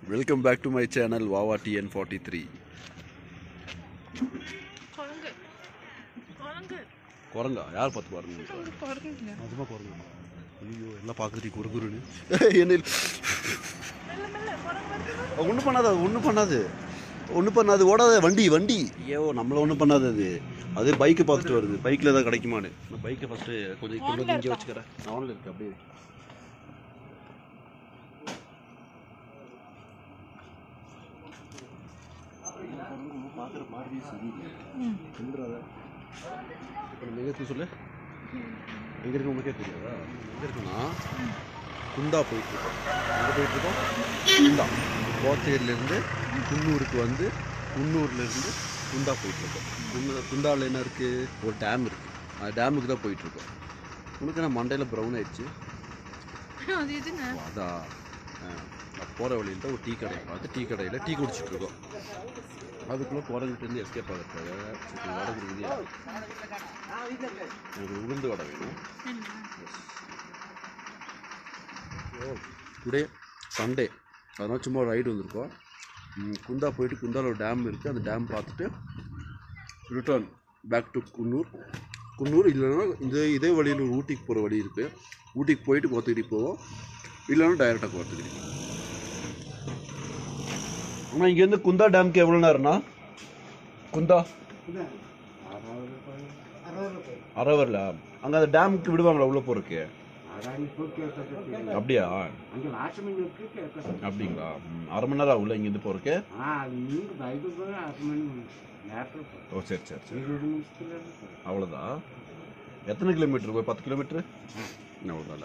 Welcome back to my channel வாவா TN forty three குரங்கு குரங்கு குரங்கா யார் பார்த்து பாருங்க ஒரு குரங்குங்க அதுமா குரங்கு ஐயோ எல்லாம் பார்க்குறதுக்கு குறுகுறுன்னு என்ன மெல்ல மெல்ல குரங்கு வருது ஒன்றும் பண்ணாது அது ஒன்றும் பண்ணாது ஒன்றும் பண்ணாது ஓடாத வண்டி வண்டி ஐயோ நம்மள ஒன்றும் பண்ணாது அது அது பைக்கு பார்த்துட்டு வருது பைக்கில் ஏதாவது கிடைக்குமான்னு நான் பைக்கை ஃபஸ்ட்டு கொஞ்சம் கொண்டு வந்து இங்கே வச்சுக்கிறேன் நான் ஆனில் இருக்கு அப்படியே பார்க்குற மாதிரி சரியில்லை ம் சொல்கிறாத இப்போ நம்ம எங்கே இருக்கு சொல்லு எங்கே இருக்கு உனக்கே தெரியாதா எங்கே இருக்குன்னா குந்தா போயிட்டுருக்கோம் எங்கே போயிட்டுருக்கோம் குந்தா கோத்தேரியிலேருந்து குன்னூருக்கு வந்து குன்னூர்லேருந்து குந்தா போயிட்டுருக்கோம் குந்தா குந்தாவில் என்ன இருக்குது ஒரு டேம் இருக்குது அந்த டேமுக்கு தான் போயிட்டுருக்கோம் உனக்கு என்ன மண்டையில் ப்ரௌன் ஆயிடுச்சு அது இதுங்க ஓ, அதான் ஆ, நான் போகிற வழியில் தான் ஒரு டீ கடையை பார்த்து டீ கடையில் டீ குடிச்சிட்டு இருக்கோம் அதுக்குள்ளே குரங்கிட்டேருந்து எஸ்கேப் ஆகிறதுக்காக சரி, வடை கொடுக்குது எனக்கு உளுந்து வடை வேணும் டுடே சண்டே அதனால் சும்மா ரைடு வந்திருக்கோம் ம், குந்தா போயிட்டு குந்தால ஒரு டேம் இருக்குது அந்த டேம் பார்த்துட்டு return back to Coonoor Coonoor இல்லைன்னா இந்த இதே வழியில் ஒரு ஊட்டிக்கு போகிற வழி இருக்குது ஊட்டிக்கு போயிட்டு கோத்தகிரி போவோம் இல்லைன்னா டைரெக்டாக கோத்தகிரி ஆனால் இங்கேருந்து குந்தா டேமுக்கு எவ்வளோ நேரம்னா குந்தா அரை வரல அங்கே அந்த டேமுக்கு விடுவாங்களா உள்ளே போகிறதுக்கு அப்படியா அங்கே லாஸ்ட் மணி இருக்கு கேட்க அப்படிங்களா ம், அரை மணி நேரம் ஆகும்ல இங்கேருந்து போகிறதுக்கு ஆ நீங்கள் பைபிள் போய் அரை மணி நேரத்தில் போய் ஓ சரி சரி சரி இருபது நிமிஷத்துல போய் அவ்வளோதான் எத்தனை கிலோமீட்டர் போய் பத்து கிலோமீட்ரு அவ்வளோதான்ல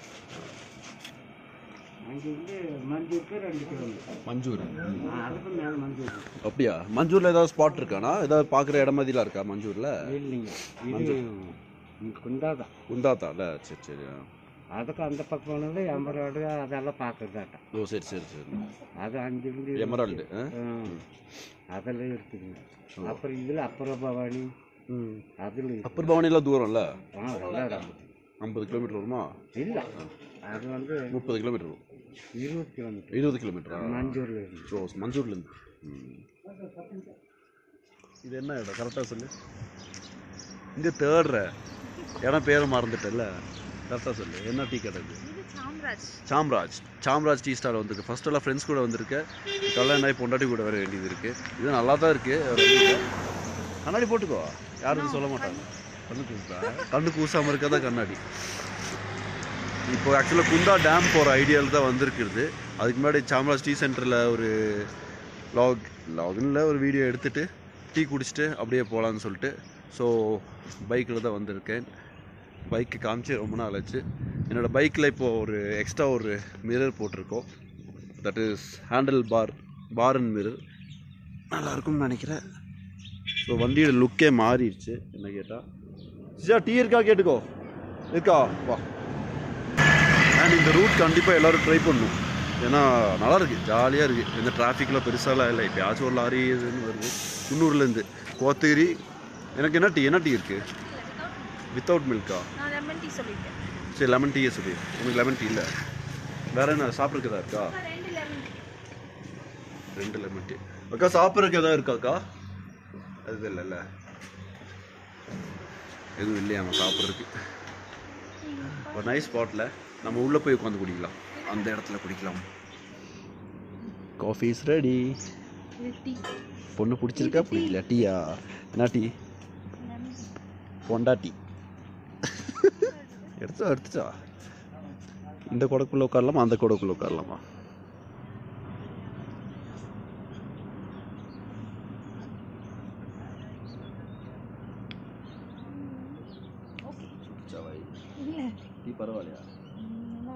அங்கேருந்து மஞ்சூருக்கு ரெண்டு கிலோமீட்டர் மஞ்சூர் ஆ, அதுக்கு மேலே மஞ்சூர் அப்படியா மஞ்சூரில் ஏதாவது ஸ்பாட் இருக்கானா ஏதாவது பார்க்குற இடம் மாதிரிலாம் இருக்கா மஞ்சூரில் இல்லைங்க இது இங்கே குந்தாதான் குந்தாத்தால சரி சரி ஆ. அதுக்கு அந்த பக்கம் போனது எம்பரோடு அதெல்லாம் பார்க்குறதாட்டம் ஓ சரி சரி சரி அது அங்கிருந்து எமரால்டு ஆ அதெல்லாம் இருக்குதுங்க அப்புறம் இதில் அப்புறம் பவானி ம் அதில் அப்பர் பவானிலாம் தூரம்ல ஆ அதெல்லாம் இருக்கு. ஐம்பது கிலோமீட்டர் வருமா இல்லை அது வந்து முப்பது கிலோமீட்டர் வரும் இருபது கிலோமீட்டர் இருபது கிலோமீட்டரா மஞ்சூரில் இருந்து ஸோ மஞ்சூர்லேருந்து ம். இது என்ன இடம் கரெக்டாக சொல்லு இங்கே தேடுற இடம் பேரை மறந்துட்டல கரெக்டாக சொல்லு என்ன டீ கடை இது இது சாம்ராஜ் சாம்ராஜ் சாம்ராஜ் டீ ஸ்டார் வந்திருக்கு ஃபர்ஸ்ட் எல்லாம் ஃப்ரெண்ட்ஸ் கூட வந்திருக்கேன் கல்யாணம் ஆகி பொண்டாட்டி கூட வர வேண்டியது இருக்குது இது நல்லா தான் இருக்குது கண்ணாடி போட்டுக்கோ யாரும் சொல்ல மாட்டாங்க கண்ணு கூசா கண்ணு கூசாமல் இருக்கா கண்ணாடி இப்போ ஆக்சுவலாக குந்தா டேம் போகிற ஐடியாவில் தான் வந்திருக்குது அதுக்கு முன்னாடி சாம்ராஜ் டீ சென்டரில் ஒரு லாக் லாகின்ல ஒரு வீடியோ எடுத்துட்டு டீ குடிச்சிட்டு அப்படியே போகலான்னு சொல்லிட்டு ஸோ பைக்கில் தான் வந்திருக்கேன் பைக்கு காமிச்சு ரொம்ப நாள் ஆச்சு என்னோடய பைக்கில் இப்போது ஒரு எக்ஸ்ட்ரா ஒரு மிரர் போட்டிருக்கோம் that is handle bar bar and mirror நல்லா இருக்கும்னு நினைக்கிறேன் ஸோ வண்டியோட லுக்கே மாறிடுச்சு என்ன கேட்டால் சிஜா டீ இருக்கா கேட்டுக்கோ இருக்கா வா அண்ட் இந்த ரூட் கண்டிப்பாக எல்லோரும் ட்ரை பண்ணணும் ஏன்னா நல்லா இருக்கு ஜாலியாக இருக்குது எந்த டிராஃபிக்கில் பெருசாலாம் இல்லை எப்பயாச்சும் ஒரு லாரி இதுன்னு வருது குன்னூர்லேருந்து கோத்தகிரி எனக்கு என்ன டீ என்ன டீ இருக்குது வித்தவுட் மில்கா நான் லெமன் டீ சொல்லிட்டேன் சரி லெமன் டீயே சொல்லி உனக்கு லெமன் டீ இல்லை வேற என்ன சாப்பிட்றதுக்கு எதாவது இருக்கா ரெண்டு லெமன் ரெண்டு லெமன் டீ அக்கா சாப்பிட்றதுக்கு எதாவது இருக்காக்கா அது இல்லைல்ல எதுவும் இல்லையாம சாப்பிட்றதுக்கு ஒரு நைஸ் ஸ்பாட்டில் நம்ம உள்ளே போய் உட்காந்து குடிக்கலாம் அந்த இடத்துல குடிக்கலாம் காஃபி இஸ் ரெடி டீ பொண்ணு பிடிச்சிருக்கா பிடிக்கல டீயா என்ன டீ லெமன் பொண்டா டீ எடுத்தா எடுத்துச்சா இந்த குடக்குள்ளே உட்காரலாமா அந்த குடக்குள்ளே உட்காரலாமா ஓகே சுடிச்சா வை இல்லை டீ பரவாயில்லையா நல்லா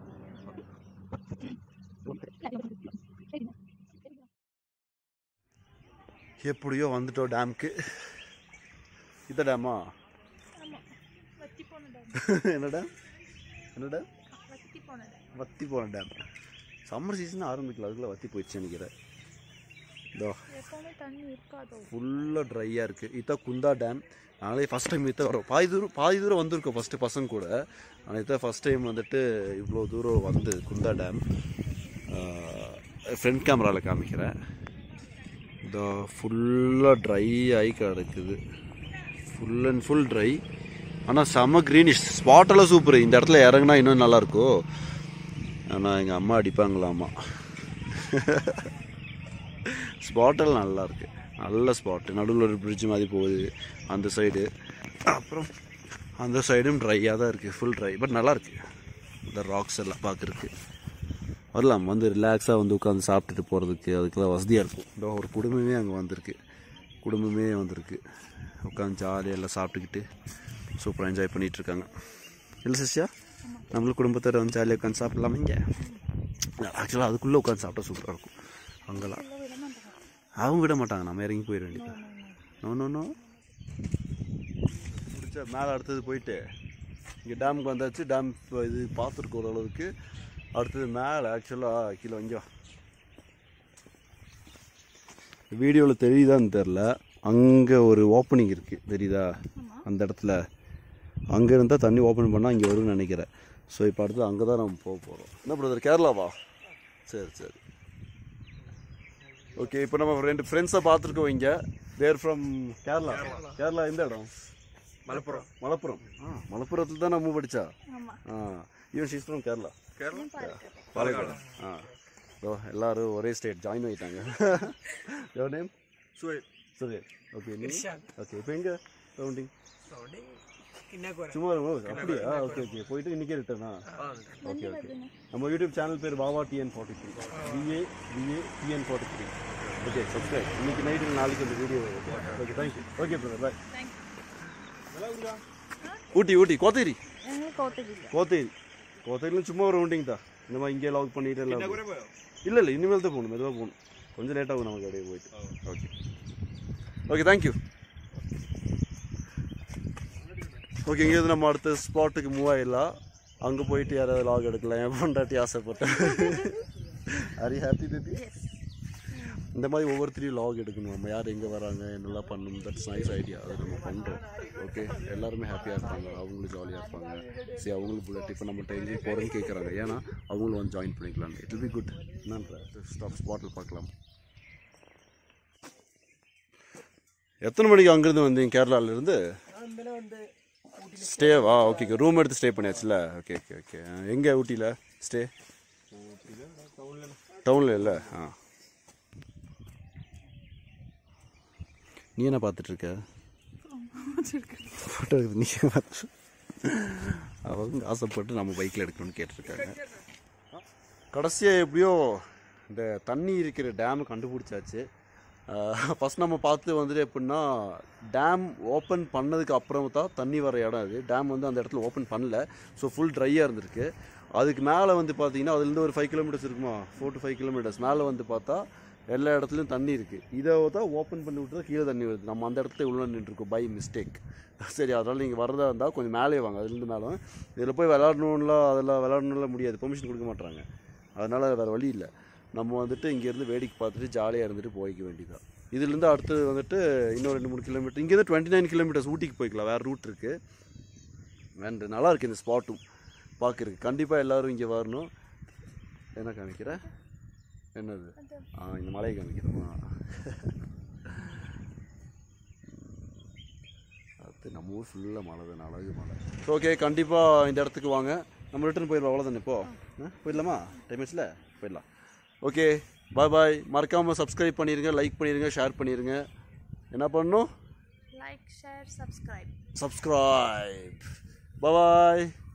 எப்படியோ வந்துட்டோம் டேம்க்கு இந்த டேமா ஆமாம் வத்தி போன டேம் என்ன டேம் என்ன டேம் வத்தி போன டேம் வத்தி போன டேம் சம்மர் சீசன் ஆரம்பிக்கல அதுக்குள்ளே வத்தி போயிடுச்சு நினைக்கிறேன் இதோ எப்போவுமே தண்ணி இருக்காதோ ஃபுல்லாக ட்ரையாக இருக்குது இதான் குந்தா டேம் நாங்களே ஃபஸ்ட் டைம் இதான் வரோம் பாதி தூரம் பாதி தூரம் வந்திருக்கோம் ஃபஸ்ட்டு பசங்க கூட ஆனால் இதான் ஃபஸ்ட் டைம் வந்துட்டு இவ்வளோ தூரம் வந்து குந்தா டேம் ஃப்ரண்ட் கேமராவில் காமிக்கிறேன் இதோ ஃபுல்லாக ட்ரை ஆகி கிடக்குது ஃபுல் அண்ட் ஃபுல் ட்ரை ஆனால் செம்ம க்ரீனிஷ் ஸ்பாட்டெல்லாம் சூப்பர் இந்த இடத்துல இறங்குனா இன்னும் நல்லாயிருக்கும் ஆனால் எங்கள் அம்மா அடிப்பாங்களாமா ஸ்பாட்டெல்லாம் நல்லா இருக்கு நல்ல ஸ்பாட்டு நடுவில் ஒரு பிரிட்ஜ் மாதிரி போகுது அந்த சைடு அப்புறம் அந்த சைடும் ட்ரையாக தான் இருக்குது ஃபுல் ட்ரை பட் நல்லா இருக்கு இந்த ராக்ஸ் எல்லாம் பார்க்குறதுக்கு வரலாம் வந்து ரிலாக்ஸாக வந்து உட்காந்து சாப்பிட்டுட்டு போகிறதுக்கு அதுக்கெல்லாம் வசதியாக இருக்கும் இந்த ஒரு குடும்பமே அங்கே வந்திருக்கு குடும்பமே வந்திருக்கு உட்காந்து ஜாலியாக எல்லாம் சாப்பிட்டுக்கிட்டு சூப்பராக என்ஜாய் பண்ணிகிட்டு இருக்காங்க இல்லை சிஸ்யா நம்மளும் குடும்பத்தோட வந்து ஜாலியாக உட்காந்து சாப்பிடலாமா இங்கே ஆக்சுவலாக அதுக்குள்ளே உட்காந்து சாப்பிட்டா சூப்பராக இருக்கும் அங்கெல்லாம் அவங்க விட மாட்டாங்க நம்ம இறங்கி போயிட வேண்டியது நோ நோ நோ பிடிச்சா மேலே அடுத்தது போயிட்டு இங்கே டேமுக்கு வந்தாச்சு டேம் இது பார்த்துருக்கோம் ஓரளவுக்கு அடுத்தது மேலே ஆக்சுவலாக கீழே இங்கே வீடியோவில் தெரியுதான்னு தெரில அங்கே ஒரு ஓப்பனிங் இருக்குது தெரியுதா அந்த இடத்துல அங்கே இருந்தால் தண்ணி ஓப்பன் பண்ணால் இங்கே வரும்னு நினைக்கிறேன் ஸோ இப்போ அடுத்து அங்கே தான் நம்ம போக போகிறோம் என்ன பிரதர் கேரளாவா சரி சரி ஓகே இப்போ நம்ம ரெண்டு ஃப்ரெண்ட்ஸை பார்த்துருக்கோம் இங்கே தேர் ஃப்ரம் கேரளா கேரளா எந்த இடம் மலப்புறம் மலப்புரம் ஆ மலப்புரத்தில் தான் நம்ம படித்தா ஆமா ah even she's from Kerala Kerala Palakkad ah oh எல்லாரும் ஒரே ஸ்டேட் ஜாயின் ஆகிட்டாங்க யோர் நேம் சுயல் சரி ஓகே நீ ஓகே இப்போ எங்கே சரௌண்டிங் இன்னும் சும்மா வரும். அப்படியா ஓகே ஓகே போயிட்டு இன்னைக்கே ரிட்டர்னா ஓகே ஓகே நம்ம யூடியூப் சேனல் பேர் பாபா டிஎன் ஃபார்ட்டி த்ரீ பிஏ பிஏ TN forty three okay subscribe இன்னைக்கு நைட்டு நாளைக்கு இந்த video okay thank you okay brother bye Ooty Ooty Kotheri ഞങ്ങൾ കോട്ടജില്ല கோத்தேரி கோத்தேரியில் சும்மா ஒரு ரவுண்டிங் தான் இந்த மாதிரி இங்கே லாக் பண்ணிட்டு எல்லாம் இல்லை இல்லை இனிமேல் தான் போகணும் மெதுவாக போகணும் கொஞ்சம் லேட் ஆகும் நமக்கு அப்படியே போயிட்டு ஓகே ஓகே தேங்க்யூ ஓகே இங்கேருந்து நம்ம அடுத்த ஸ்பாட்டுக்கு மூவ் ஆகிடலாம் அங்கே போயிட்டு யாராவது லாக் எடுக்கலாம் என் பொண்டாட்டி ஆசைப்பட்டேன் ஆர் ஹாப்பி பேபி இந்த மாதிரி ஒவ்வொருத்தரையும் லாக் எடுக்கணும் நம்ம யார் எங்கே வராங்க என்னெல்லாம் பண்ணணும் தட்ஸ் நைஸ் ஐடியா அதை நம்ம பண்ணுறோம் ஓகே எல்லாருமே ஹாப்பியாக இருப்பாங்க அவங்களும் ஜாலியாக இருப்பாங்க சரி அவங்களும் புல்லட் இப்போ நம்ம எங்கேயும் போகிறேன்னு கேட்குறாங்க ஏன்னா அவங்களும் வந்து ஜாயின் பண்ணிக்கலாம் இட் வில் பி குட் என்னன்ற ஸ்டாப் ஸ்பாட்டில் பார்க்கலாம் எத்தனை மணிக்கு அங்கேருந்து வந்தீங்க கேரளாவிலேருந்து ஸ்டேவா ஓகே ஓகே ரூம் எடுத்து ஸ்டே பண்ணியாச்சுல ஓகே ஓகே ஓகே எங்கே ஊட்டியில் ஸ்டே டவுனில் இல்லை ஆ நீ என்ன பார்த்துட்டு இருக்க ஃபோட்டோ எடுக்குது நீ பார்த்து அவங்க ஆசைப்பட்டு நம்ம பைக்கில் எடுக்கணும்னு கேட்டிருக்காங்க கடைசியாக எப்படியோ இந்த தண்ணி இருக்கிற டேமை கண்டுபிடிச்சாச்சு ஃபஸ்ட் நம்ம பார்த்து வந்துட்டு எப்படின்னா டேம் ஓப்பன் பண்ணதுக்கு அப்புறம் தான் தண்ணி வர இடம் அது டேம் வந்து அந்த இடத்துல ஓப்பன் பண்ணல ஸோ ஃபுல் ட்ரையாக இருந்திருக்கு அதுக்கு மேலே வந்து பார்த்தீங்கன்னா அதுலேருந்து ஒரு ஃபைவ் கிலோமீட்டர்ஸ் இருக்குமா ஃபோர் டு ஃபைவ் கிலோமீட்டர்ஸ் மேலே வந்து பார்த்தா எல்லா இடத்துலையும் தண்ணி இருக்குது இதை தான் ஓப்பன் பண்ணி விட்டு தான் கீழே தண்ணி வருது நம்ம அந்த இடத்துல உள்ள நின்றுருக்கோம் பை மிஸ்டேக் சரி அதனால் நீங்கள் வரதா இருந்தால் கொஞ்சம் மேலே வாங்க அதுலேருந்து மேலே இதில் போய் விளாடணும்லாம் அதெல்லாம் விளாடணும்லாம் முடியாது பெர்மிஷன் கொடுக்க மாட்டாங்க அதனால் வேறு வழி இல்லை நம்ம வந்துட்டு இங்கேருந்து வேடிக்கை பார்த்துட்டு ஜாலியாக இருந்துட்டு போய்க்க வேண்டியதான் இதுலேருந்து அடுத்தது வந்துட்டு இன்னும் ரெண்டு மூணு கிலோமீட்டர் இங்கேருந்து டுவெண்ட்டி நைன் கிலோமீட்டர்ஸ் ஊட்டிக்கு போய்க்கலாம் வேறு ரூட் இருக்குது அண்ட் நல்லா இருக்குது இந்த ஸ்பாட்டும் பார்க்குறதுக்கு கண்டிப்பாக எல்லோரும் இங்கே வரணும் என்ன காமிக்கிற என்னது ஆ இந்த மலையை காமிக்கிறோமா அது நம்ம ஊர் ஃபுல்லாக மலை தான் அழகு மலை ஸோ ஓகே கண்டிப்பாக இந்த இடத்துக்கு வாங்க நம்ம ரிட்டர்ன் போயிடலாம் அவ்வளோதானே இப்போ ஆ, போயிடலாமா டைம் ஆச்சுல போயிடலாம் ஓகே பாய் பாய் மறக்காமல் சப்ஸ்கிரைப் பண்ணிடுங்க லைக் பண்ணிடுங்க ஷேர் பண்ணிடுங்க என்ன பண்ணணும் like share subscribe subscribe bye bye